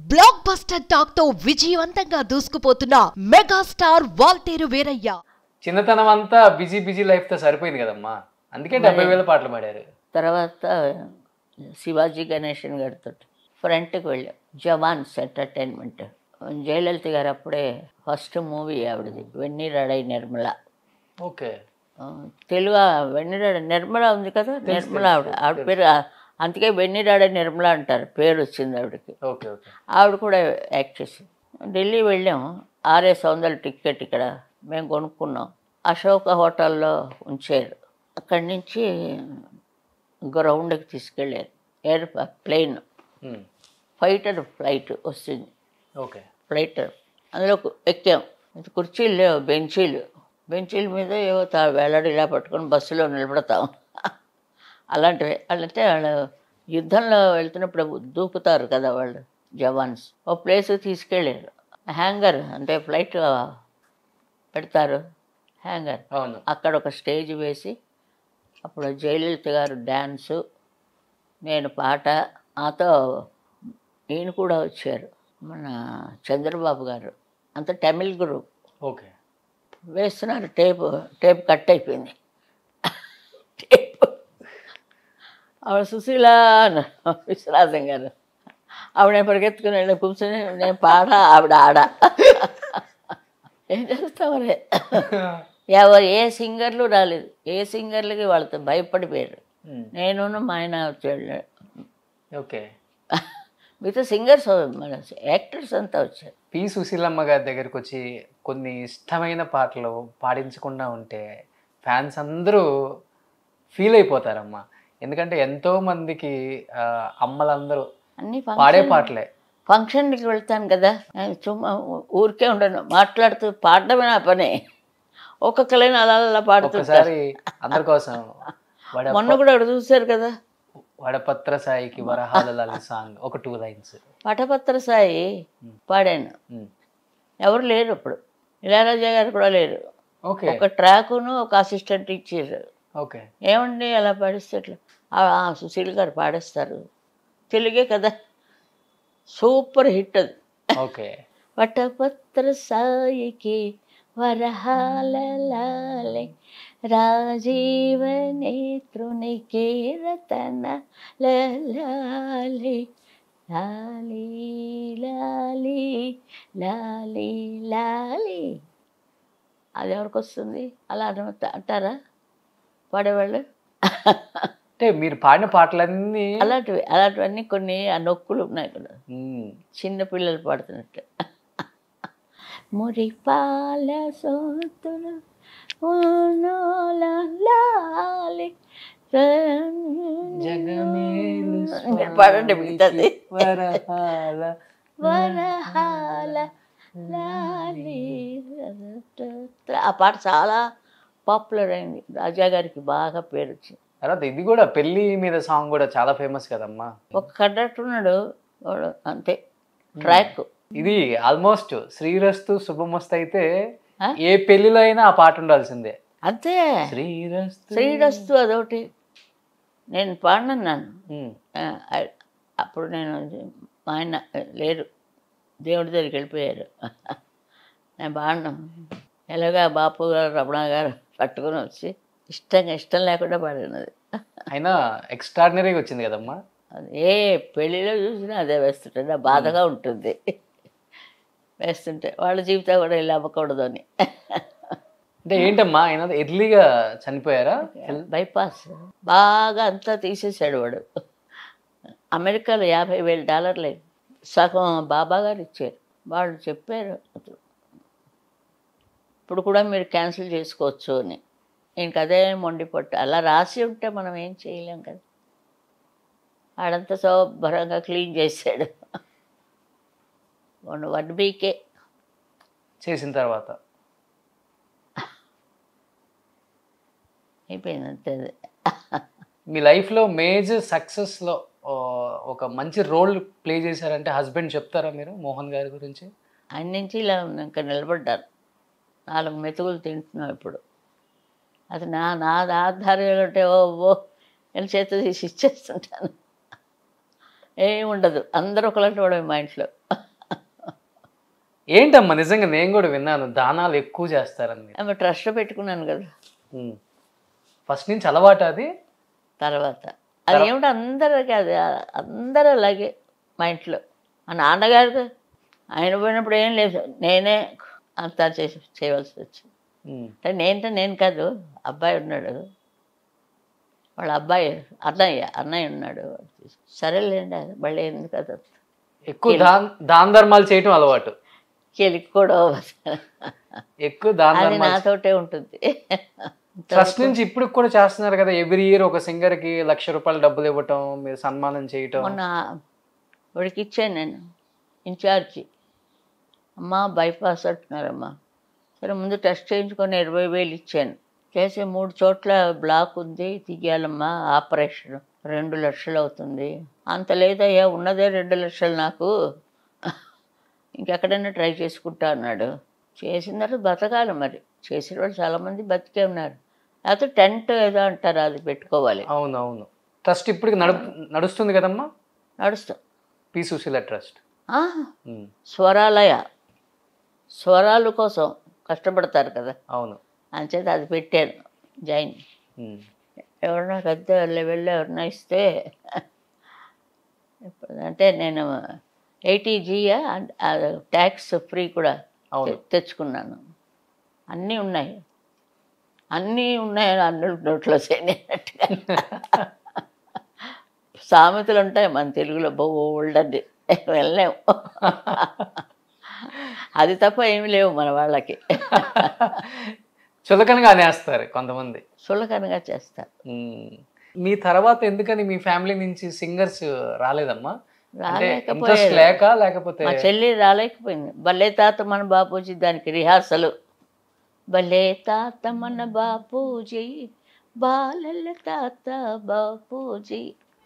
Block buster talk తో విజయవంతంగా దూసుకుపోతున్న megastar Waltair Veeraiah చిన్నతనం అంతా బిజీ బిజీ లైఫ్తో సరిపోయింది కదమ్మా అందుకే డెబ్బై వేల పాటలు పాడారు తర్వాత శివాజీ గణేషన్ గారితో ఫ్రంట్కి వెళ్ళాం జవాన్స్ ఎంటర్టైన్మెంట్ జయలలిత గారు అప్పుడే ఫస్ట్ మూవీ ఆవిడది వెన్నీరాడై నిర్మల ఓకే ఆ, తెలుగు వెన్నీరాడ నిర్మల ఉంది కదా నిర్మల ఆవిడ ఆవిడ పేరు ఆ, అందుకే వెన్నీరాడ నిర్మల అంటారు పేరు వచ్చింది ఆవిడకి ఓకే ఓకే ఆవిడ కూడా యాక్ట్ చేసింది ఢిల్లీ వెళ్ళాం ఆర్ఎస్ వందల టికెట్ ఇక్కడ మేము కొనుక్కున్నాం అశోక హోటల్లో ఉంచారు అక్కడి నుంచి గ్రౌండ్కి తీసుకెళ్ళారు airplane um, fighter flight వస్తుంది ఓకే ఫ్లైట్ అందులో కు- ఎక్కాం ఇది కుర్చీలు లేవు బెంచీలు బెంచీల మీద ఏవో తా వేలాడి ఇలా పట్టుకొని బస్సులో నిలబడతాం అలాంటివి అంటే వాళ్ళు యుద్ధంలో వెళ్తున్నప్పుడు దూకుతారు కదా వాళ్ళు జవాన్స్ ఓ ప్లేస్ తీసుకెళ్ళారు హ్యాంగర్ అంటే ఫ్లైట్ పెడతారు హ్యాంగర్ అవును అక్కడ ఒక స్టేజ్ వేసి అప్పుడు జయలలిత గారు డ్యాన్సు నేను పాట నాతో ఈయన కూడా వచ్చారు మన చంద్రబాబు గారు అంత తమిళ్ గ్రూప్ ఓకే వేస్తున్నారు టేప్ టేప్ కట్ అయిపోయింది టేప్ ఆవిడ సుశీల అన్నారు విశ్వనాథం గారు ఆవిడ పరిగెత్తుకుని వెళ్ళి కూర్చొని నేను పాడ ఆవిడ ఆడ ఏం చేస్తాం మరి ఎవరు ఏ సింగర్లు రాలేదు ఏ సింగర్లకి వాళ్ళతో భయపడిపోయారు ఉమ్, నేను మా ఆయన వచ్చాడు ఓకే మిగతా సింగర్స్ మన యాక్టర్స్ అంతా వచ్చారు పి సుశీలమ్మ గారి దగ్గరికి వచ్చి కొన్ని ఇష్టమైన పాటలు పాడించకుండా ఉంటే ఫ్యాన్స్ అందరూ ఫీల్ అయిపోతారమ్మా ఎందుకంటే ఎంతో మందికి ఆ, అమ్మలందరూ అన్ని పాడే ఫంక్షన్ పాటలే ఫంక్షన్కి వెళ్తాను కదా నేను చుమ్మా ఊరికే ఉండను మాట్లాడుతూ పాడడమే నా పని ఒక్కొక్కలైనా అలా అలా పాడుతుంటారు ఒక్కసారి అందరి కోసం వడ మొన్న కూడా అక్కడ చూశారు కదా వడపత్ర సాయికి వరహాల లాలి సాంగ్ ఒక టూ లైన్స్ పటపత్ర సాయి పాడాను ఎవరు లేరు ఇప్పుడు ఇళయరాజా గారు కూడా లేరు ఓకే ఒక ట్రాకును ఒక అసిస్టెంట్ ఇచ్చారు ఓకే ఏమండి అలా పాడిస్తే ఎట్లా? ఆ, ఆ, సుశీల్ గారు పాడేస్తారు తెలుగే కదా సూపర్ హిట్ అది ఓకే వటపత్ర సాయికి వరహాలలాలే రాజీవ నేత్రునికి రతన లాలి లాలి లాలి లాలి లాలి అది ఎవరికి వస్తుంది అలా అన- అంటారా పాడేవాళ్ళు అంటే మీరు పాడిన పాటలన్నీ అలాంటివి అలాంటివన్నీ కొన్ని ఆ నొక్కులు ఉన్నాయి కదా మ్మ్. చిన్న పిల్లలు పాడుతున్నట్టు మురిపాల సోతులు ఊనోల లాలి జగమేలు మీరు పాడండి మిగతాది వరహాల వరహాల లాలి ఆ పాట చాలా పాపులర్ అయింది రాజా గారికి బాగా పేరు వచ్చింది తర్వాత ఇది కూడా పెళ్లి మీద సాంగ్ కూడా చాలా ఫేమస్ కదమ్మా ఒక కండక్టర్ ఉన్నాడు వాడు అంతే ట్రాక్ ఇది ఆల్మోస్ట్ శ్రీరస్తు శుభమస్తు అయితే ఆ? ఏ పెళ్లిలో అయినా ఆ పాట ఉండాల్సిందే అంతే శ్రీరస్తు శ్రీరస్తు అదొకటి నేను పాడినాను మ్మ్. ఆ, ఆ- అప్పుడు నేను మా ఆయన లేరు దేవుడి దగ్గరికి వెళ్ళిపోయారు నేను పాడినా ఎలాగా బాపు గారు రమణ గారు పట్టుకొని వచ్చి ఇష్టంగా ఇష్టం లేకుండా పాడినది అయినా ఎక్స్ట్రాడినరీగా వచ్చింది కదమ్మా అది ఏ పెళ్ళిలో చూసినా అదే వేస్తుంటే నా బాధగా ఉంటుంది వేస్తుంటే వాళ్ళ జీవితం కూడా ఇలా అవ్వకూడదు అని అంటే ఏంటమ్మా ఆయన ఎర్లీగా చనిపోయారా బైపాస్ బాగా అంతా తీసేసాడు వాడు అమెరికాలో యాభై వేల డాలర్లు అయింది. సగం బాబా గారు ఇచ్చారు వాళ్ళు చెప్పారు అసలు ఇప్పుడు కూడా మీరు క్యాన్సిల్ చేసుకోవచ్చు అని ఇంక అదే మొండి పట్టు అలా రాసి ఉంటే మనం ఏం చేయలేం కదా ఆడంతా శుభ్రంగా క్లీన్ చేశాడు వన్ వన్ వీకే చేసిన తర్వాత అయిపోయింది అంతే అది. మీ లైఫ్లో మేజర్ సక్సెస్లో ఒక మంచి రోల్ ప్లే చేశారంటే హస్బెండ్ చెప్తారా మీరు మోహన్ గారి గురించి ఆయన నుంచి ఇలా ఇంకా నిలబడ్డాను నాలుగు మెతుకులు తింటున్నాం ఇప్పుడు అది నా నా ఆధార్యాలు ఉంటే ఓ ఓ నేను చేత తీసి ఇచ్చేస్తుంటాను ఏం ఉండదు అందరూ ఒకలాంటి వాడు మా ఇంట్లో ఏంటమ్మా నిజంగా నేను కూడా విన్నాను దానాలు ఎక్కువ చేస్తారని ఆమె ట్రస్ట్ పెట్టుకున్నాను కదా ఫస్ట్ నుంచి అలవాటు అది తర్వాత అది ఏమిటో అందరికీ అది అందరూ అలాగే మా ఇంట్లో మా నాన్నగారు ఆయన పోయినప్పుడు ఏం లేదు నేనే అంతా చేసి చేయవలసి వచ్చింది ఉమ్. అంటే నేనంటే నేను కాదు అబ్బాయి ఉన్నాడు వాళ్ళ అబ్బాయి అన్నయ్య అన్నయ్య ఉన్నాడు సరేలేండి అది మళ్ళీ ఎందుకు అది ఎక్కువ దాన్ దాన ధర్మాలు చేయటం అలవాటు కెలుక్కోవడం ఎక్కువ దాన అది ధర్మాలు నాతోటే ఉంటుంది ఫస్ట్ నుంచి ఇప్పుడు కూడా చేస్తున్నారు కదా ఎవ్రీ ఇయర్ ఒక సింగర్ కి లక్ష రూపాయలు డబ్బులు ఇవ్వటం మీరు సన్మానం చేయటం మొన్న వాడికి ఇచ్చాను నేను ఇన్ఛార్జి అమ్మా బైపాస్ అంటున్నారమ్మా సరే ముందు టెస్ట్ చేయించుకొని ఇరవై వేలు ఇచ్చాను చేసి మూడు చోట్ల బ్లాక్ ఉంది తీయాలమ్మా ఆపరేషన్ రెండు లక్షలు అవుతుంది అంత లేదయ్యా ఉన్నదే రెండు లక్షలు నాకు ఇంకెక్కడైనా ట్రై చేసుకుంటా అన్నాడు చేసిన తర్వాత బతకాలి మరి చేసిన వాళ్ళు చాలామంది బతికే ఉన్నారు లేకపోతే టెంట్ ఏదో అంటారు అది పెట్టుకోవాలి అవును అవును ట్రస్ట్ ఇప్పుడు నడు నడుస్తుంది కదమ్మా నడుస్తాం పి సుశీల ట్రస్ట్ ఆ, స్వరాలయ స్వరాలు కోసం కష్టపడతారు కదా అవును అంచేత అది పెట్టాను జైన్ ఉమ్. ఎవరన్నా పెద్ద లెవెల్లో ఎవరన్నా ఇస్తే ఇప్పుడు అంటే నేను ఎయిటీ జియా ట్యాక్స్ ఫ్రీ కూడా అవును. తె- తెచ్చుకున్నాను అన్నీ ఉన్నాయి అన్నీ ఉన్నాయి అన్ని నోట్లో చేయనట్టుగా సామెతలు ఉంటాయి మన తెలుగులో బోల్డ్ అది వెళ్ళలేము అది తప్ప ఏమి లేవు మన వాళ్ళకి చులకనగా అనేస్తారు కొంతమంది సులకనగా చేస్తారు ఉమ్. మీ తర్వాత ఎందుకని మీ ఫ్యామిలీ నుంచి సింగర్స్ రాలేదమ్మా అంటే ఇంట్రెస్ట్ రాలేకపోయారు లేక లేకపోతే మా చెల్లి రాలేకపోయింది భలే తాత మన బాపూజీ దానికి రిహార్సల్ భలే తాత మన బాపూజీ బాలల తాత బాపూజీ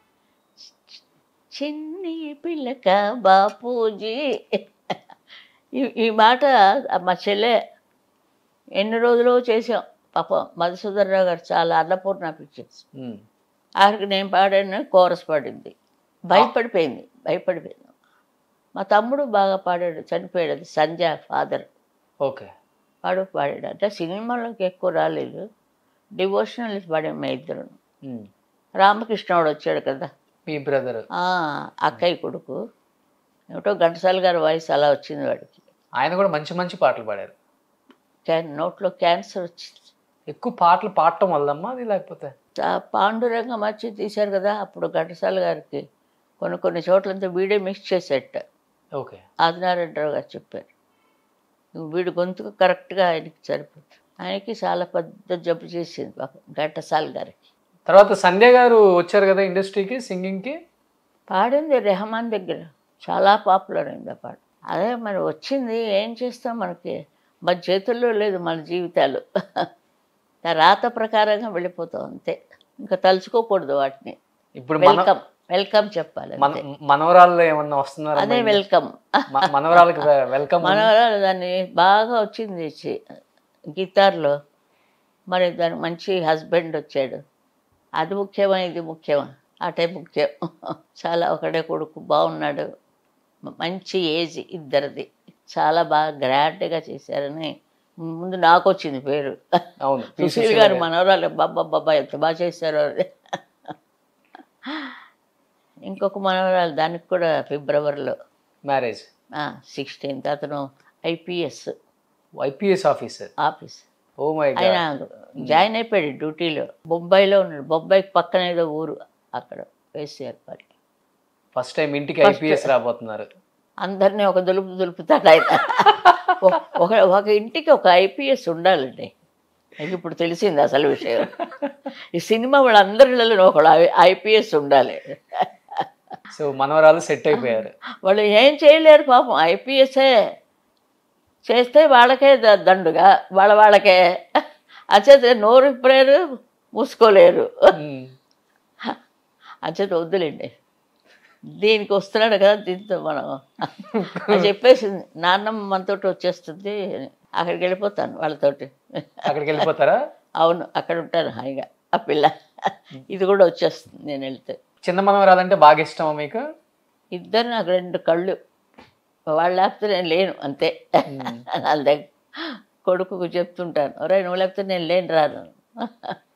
చిన్ని పిల్లక బాపూజీ ఈ- ఈ మాట మా చెల్లె ఎన్ని రోజులు చేసాం పాపం మధుసూదరరావు గారు చాలా అన్నపూర్ణ పిక్చర్స్ ఉమ్. ఆఖరికి నేను పాడాను కోరస్ పాడింది భయపడిపోయింది భయపడిపోయింది మా తమ్ముడు బాగా పాడాడు చనిపోయాడు అది సంజయ్ ఫాదర్ ఓకే వాడు పాడాడు అంటే సినిమాలోకి ఎక్కువ రాలేదు డివోషనల్ పాడాం మా ఇద్దరు ఉమ్. రామకృష్ణవాడు వచ్చాడు కదా మీ బ్రదర్ ఆ, అక్కయ్య కొడుకు ఏమిటో ఘంటసాల గారి వాయిస్ అలా వచ్చింది వాడికి ఆయన కూడా మంచి మంచి పాటలు పాడారు క్యాన్ నోట్లో క్యాన్సర్ వచ్చింది ఎక్కువ పాటలు పాడటం వల్లమ్మా అది లేకపోతే ఆ పాండురంగం వచ్చి తీశారు కదా అప్పుడు ఘంటసాల గారికి కొన్ని కొన్ని చోట్లంతా వీడే మిక్స్ చేసేట ఓకే ఆదినారాయణరావు గారు చెప్పారు వీడి గొంతుకు కరెక్ట్గా ఆయనకి సరిపోతుంది ఆయనకి చాలా పెద్ద జబ్బు చేసింది పాపం ఘంటసాల గారికి తర్వాత సంధ్య గారు వచ్చారు కదా ఇండస్ట్రీకి సింగింగ్కి పాడింది రెహమాన్ దగ్గర చాలా పాపులర్ అయింది ఆ పాట అదే మరి వచ్చింది ఏం చేస్తాం మనకి మన చేతుల్లో లేదు మన జీవితాలు ఆ రాత ప్రకారంగా వెళ్ళిపోతాం అంతే ఇంకా తలుచుకోకూడదు వాటిని ఇప్పుడు మన వెల్కమ్ వెల్కమ్ చెప్పాలి మన అంతే. మనవరాళ్ళు ఏమన్నా వస్తున్నారా అదే వెల్కమ్ మ- మనవరాలకి వెల్కమ్ మనవరాలు దాన్ని బాగా వచ్చింది చి- గిటార్లో మరి దానికి మంచి హస్బెండ్ వచ్చాడు అది ముఖ్యమా ఇది ముఖ్యమా అటే ముఖ్యం చాలా ఒకడే కొడుకు బాగున్నాడు మ- మంచి ఏజ్ ఇద్దరిది చాలా బాగా గ్రాండ్గా చేశారని ముందు నాకు వచ్చింది పేరు అవును పి. సుశీల్ సుశీల గారు గారు. మనవరాలు బాబా బాబా ఎంత బాగా చేశారో అని. ఇంకొక మనవరాలు దానికి కూడా ఫిబ్రవరిలో మ్యారేజ్ సిక్స్టీన్త్ అతను IPS IPS officer office oh my ఆయన గాడ్ జాయిన్ అయిపోయాడు డ్యూటీలో బొంబాయిలో ఉన్నాడు బొంబాయికి పక్కన ఏదో ఊరు అక్కడ వేసారు వాడికి ఫస్ట్ టైం ఇంటికి First- ఐపీఎస్ రాబోతున్నారు అందరినీ ఒక దులుపు దులుపుతాడు ఆయన ఒక- ఒక ఒక ఇంటికి ఒక ఐపీఎస్ ఉండాలండి నాకు ఇప్పుడు తెలిసింది అసలు విషయం ఈ సినిమా వాళ్ళందరిలో ఒక ఐపీఎస్ ఉండాలి సో మనవరాలు సెట్ అయిపోయారు వాళ్ళు ఏం చేయలేరు పాపం ఐపీఎస్ఏ చేస్తే వాళ్ళకే ద- దండుగా వాళ్ళ వాళ్ళకే అంచేత నోరు ఇప్పలేరు మూసుకోలేరు ఉమ్. అంచేత వద్దులేండి దీనికి వస్తున్నాడు కదా దీంతో మనం అని చెప్పేసింది నాన్నమ్మ మనతోటి వచ్చేస్తుంది అని. అక్కడికి వెళ్ళిపోతాను వాళ్ళతోటి అక్కడికి వెళ్ళిపోతారా అవును అక్కడ ఉంటాను హాయిగా ఆ పిల్ల ఇది కూడా వచ్చేస్తుంది నేను వెళ్తే చిన్న మనవరాలంటే బాగా ఇష్టమా మీకు ఇద్దరు నాకు రెండు కళ్ళు వాళ్ళు లేకపోతే నేను లేను అంతే మ్మ్. వాళ్ళ దగ్గర కొడుకుకు చెప్తుంటాను ఒరే నువ్వు లేకపోతే నేను లేను రాను